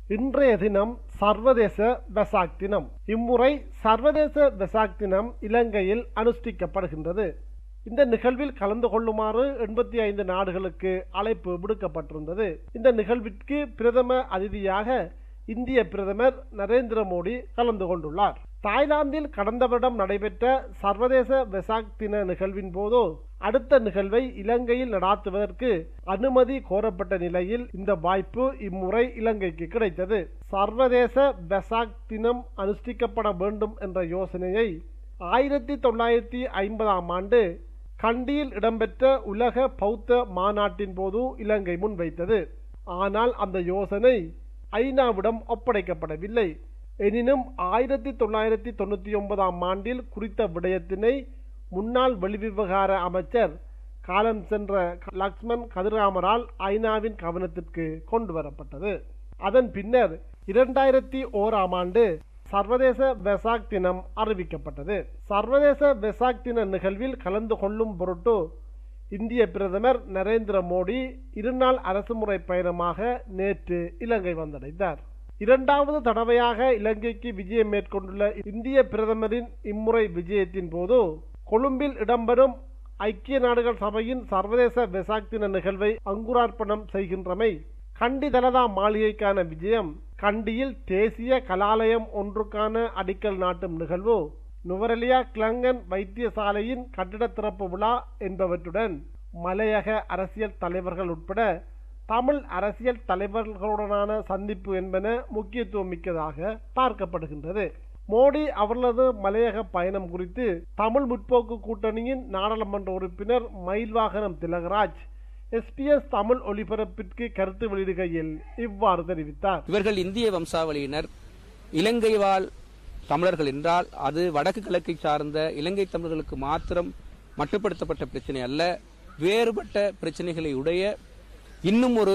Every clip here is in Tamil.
இன்றைய தினம் சர்வதேச வெசாக் தினம் இம்முறை சர்வதேச வெசாக் தினம் இலங்கையில் அனுஷ்டிக்கப்படுகின்றது இந்த நிகழ்வில் கலந்து கொள்ளுமாறு எண்பத்தி ஐந்து நாடுகளுக்கு அழைப்பு விடுக்கப்பட்டிருந்தது இந்த நிகழ்விற்கு பிரதம அதிதியாக இந்திய பிரதமர் நரேந்திர மோடி கலந்து கொண்டுள்ளார் தாய்லாந்தில் கடந்த வருடம் நடைபெற்ற சர்வதேச வெசாக் தின நிகழ்வின் போது அடுத்த நிகழ்வை இலங்கையில் நடாத்துவதற்கு அனுமதி கோரப்பட்ட நிலையில் இந்த வாய்ப்பு இம்முறை இலங்கைக்கு கிடைத்தது சர்வதேச வெசாக் தினம் அனுஷ்டிக்கப்பட வேண்டும் என்ற யோசனையை ஆயிரத்தி தொள்ளாயிரத்தி ஐம்பதாம் ஆண்டு கண்டியில் இடம்பெற்ற உலக பௌத்த மாநாட்டின் போது இலங்கை முன்வைத்தது ஆனால் அந்த யோசனை ஐநாவிடம் ஒப்படைக்கப்படவில்லை எனினும் ஆயிரத்தி தொள்ளாயிரத்தி தொண்ணூற்றி ஒன்பதாம் ஆண்டில் குறித்த விடயத்தினை முன்னாள் வெளிவிவகார அமைச்சர் காலம் சென்ற லக்ஷ்மண் கதிராமரால் ஐநாவின் கவனத்திற்கு கொண்டு வரப்பட்டது அதன் பின்னர் இரண்டாயிரத்தி ஓராம் ஆண்டு சர்வதேச வெசாக் தினம் அறிவிக்கப்பட்டது சர்வதேச வெசாக் தின நிகழ்வில் கலந்து கொள்ளும் பொருட்டு இந்திய பிரதமர் நரேந்திர மோடி இருநாள் அரசுமுறை பயணமாக நேற்று இலங்கை வந்தடைந்தார் இரண்டாவது தடவையாக இலங்கைக்கு விஜயம் மேற்கொண்டுள்ள இந்திய பிரதமரின் இம்முறை விஜயத்தின் போது கொழும்பில் இடம்பெறும் ஐக்கிய நாடுகள் சபையின் சர்வதேச வெசாக் தின நிகழ்வை அங்குரார்ப்பணம் செய்கின்றமை கண்டி தலதா மாளிகைக்கான விஜயம் கண்டியில் தேசிய கலாலயம் ஒன்றுக்கான அடிக்கல் நாட்டும் நிகழ்வு நுவரெலியா கிளங்கன் வைத்தியசாலையின் கட்டிட திறப்பு விழா என்பவற்றுடன் மலையக அரசியல் தலைவர்கள் உட்பட தமிழ் அரசியல் தலைவர்களுடனான சந்திப்பு என்பன முக்கியத்துவம் மிக்கதாக பார்க்கப்படுகின்றது மோடி அவர்களது மலையக பயணம் குறித்து தமிழ் முற்போக்கு கூட்டணியின் நாடாளுமன்ற உறுப்பினர் மயில்வாகனம் திலகராஜ் எஸ்பிஎஸ் தமிழ் ஒலிபரப்பிற்கு கருத்து வெளியிடுகையில் இவ்வாறு தெரிவித்தார் இவர்கள் இந்திய வம்சாவளியினர் இலங்கை வாழ் தமிழர்கள் என்றால் அது வடக்கு கிழக்கை சார்ந்த இலங்கை தமிழர்களுக்கு மாத்திரம் மட்டுப்படுத்தப்பட்ட பிரச்சனை அல்ல வேறுபட்ட பிரச்சனைகளை உடைய இன்னும் ஒரு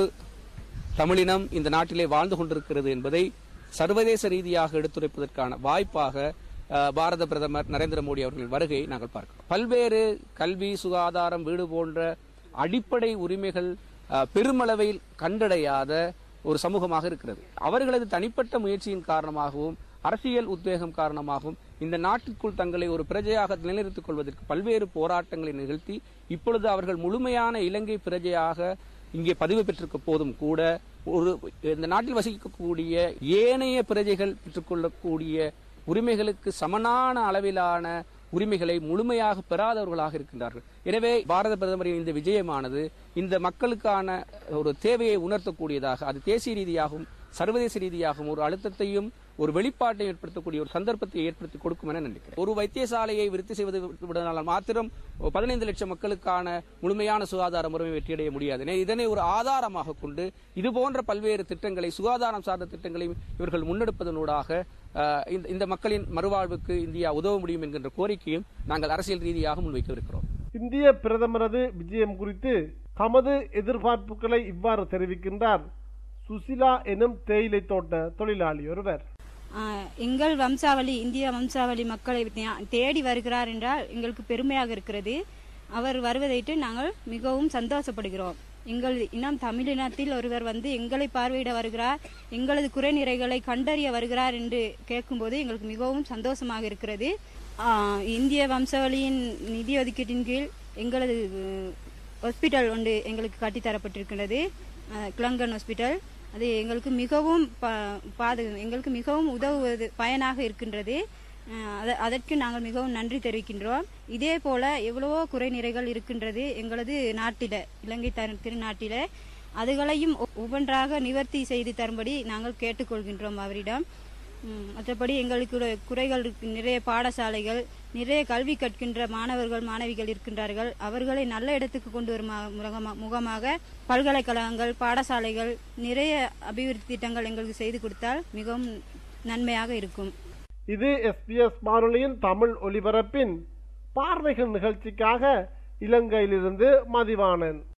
தமிழினம் இந்த நாட்டிலே வாழ்ந்து கொண்டிருக்கிறது என்பதை சர்வதேச ரீதியாக எடுத்துரைப்பதற்கான வாய்ப்பாக அஹ், பாரத பிரதமர் நரேந்திர மோடி அவர்கள் வருகையை நாங்கள் பார்க்கிறோம் பல்வேறு கல்வி சுகாதாரம் வீடு போன்ற அடிப்படை உரிமைகள் அஹ், பெருமளவில் கண்டடையாத ஒரு சமூகமாக இருக்கிறது அவர்களது தனிப்பட்ட முயற்சியின் காரணமாகவும் அரசியல் உத்வேகம் காரணமாகவும் இந்த நாட்டிற்குள் தங்களை ஒரு பிரஜையாக நிலைநிறுத்திக் கொள்வதற்கு பல்வேறு போராட்டங்களை நிகழ்த்தி இப்பொழுது அவர்கள் முழுமையான இலங்கை பிரஜையாக இங்கே பதிவு பெற்றிருக்க போதும் கூட ஒரு இந்த நாட்டில் வசிக்கக்கூடிய ஏனைய பிரஜைகள் பெற்றுக்கொள்ளக்கூடிய உரிமைகளுக்கு சமனான அளவிலான உரிமைகளை முழுமையாக பெறாதவர்களாக இருக்கின்றார்கள் எனவே பாரத பிரதமரின் இந்த விஜயமானது இந்த மக்களுக்கான ஒரு தேவையை உணர்த்தக்கூடியதாக அது தேசிய ரீதியாகவும் சர்வதேச ரீதியாகவும் ஒரு அழுத்தத்தையும் ஒரு வெளிப்பாட்டை ஏற்படுத்தக்கூடிய ஒரு சந்தர்ப்பத்தை ஏற்படுத்தி கொடுக்கும் என நினைக்கிறேன் ஒரு வைத்தியசாலையை விருத்தி செய்வது விடனால் மாத்திரம் பதினைந்து லட்சம் மக்களுக்கான முழுமையான சுகாதார முறையை வெற்றியடைய முடியாது எனவே இதனை ஒரு ஆதாரமாக கொண்டு இது போன்ற பல்வேறு திட்டங்களை சுகாதாரம் சார்ந்த திட்டங்களையும் இவர்கள் முன்னெடுப்பதனூடாக அஹ், இந்த- இந்த மக்களின் மறுவாழ்வுக்கு இந்தியா உதவ முடியும் என்கின்ற கோரிக்கையும் நாங்கள் அரசியல் ரீதியாக முன்வைக்கவிருக்கிறோம் இந்திய பிரதமரது விஜயம் குறித்து தமது எதிர்பார்ப்புகளை இவ்வாறு தெரிவிக்கின்றார் சுசிலா எனும் தேயிலை தோட்ட தொழிலாளி ஒருவர் ஆஹ் எங்கள் வம்சாவளி இந்திய வம்சாவளி மக்களை தே- தேடி வருகிறார் என்றால் எங்களுக்கு பெருமையாக இருக்கிறது அவர் வருவதைட்டு நாங்கள் மிகவும் சந்தோஷப்படுகிறோம் எங்கள் இனம் தமிழினத்தில் ஒருவர் வந்து எங்களை பார்வையிட வருகிறார் எங்களது குறைநிறைகளை கண்டறிய வருகிறார் என்று கேட்கும்போது எங்களுக்கு மிகவும் சந்தோஷமாக இருக்கிறது ஆஹ் இந்திய வம்சாவளியின் நிதி ஒதுக்கீட்டின் கீழ் எங்களது ஹாஸ்பிட்டல் ஒன்று எங்களுக்கு கட்டித்தரப்பட்டிருக்கிறது அஹ், கிளங்கன் ஹாஸ்பிட்டல் அது எங்களுக்கு மிகவும் ப- பாது எங்களுக்கு மிகவும் உதவுவது பயனாக இருக்கின்றது அஹ், அத- அதற்கு நாங்கள் மிகவும் நன்றி தெரிவிக்கின்றோம் இதே போல எவ்வளவோ குறைநிறைகள் இருக்கின்றது எங்களது நாட்டில இலங்கை த- திருநாட்டில அதுகளையும் ஒ- ஒவ்வொன்றாக நிவர்த்தி செய்து தரும்படி நாங்கள் கேட்டுக்கொள்கின்றோம் அவரிடம் ம், மற்றபடி எங்களுக்கு ஒரு குறைகள் இருக்கு நிறைய பாடசாலைகள் நிறைய கல்வி கற்கின்ற மாணவர்கள் மாணவிகள் இருக்கின்றார்கள் அவர்களை நல்ல இடத்துக்கு கொண்டு வரும் ம- முகமா- முகமாக பல்கலைக்கழகங்கள் பாடசாலைகள் நிறைய அபிவிருத்தி திட்டங்கள் எங்களுக்கு செய்து கொடுத்தால் மிகவும் நன்மையாக இருக்கும் இது எஸ்பிஎஸ் வானொலியின் தமிழ் ஒலிபரப்பின் பார்வைகள் நிகழ்ச்சிக்காக இலங்கையிலிருந்து மதிவாணன்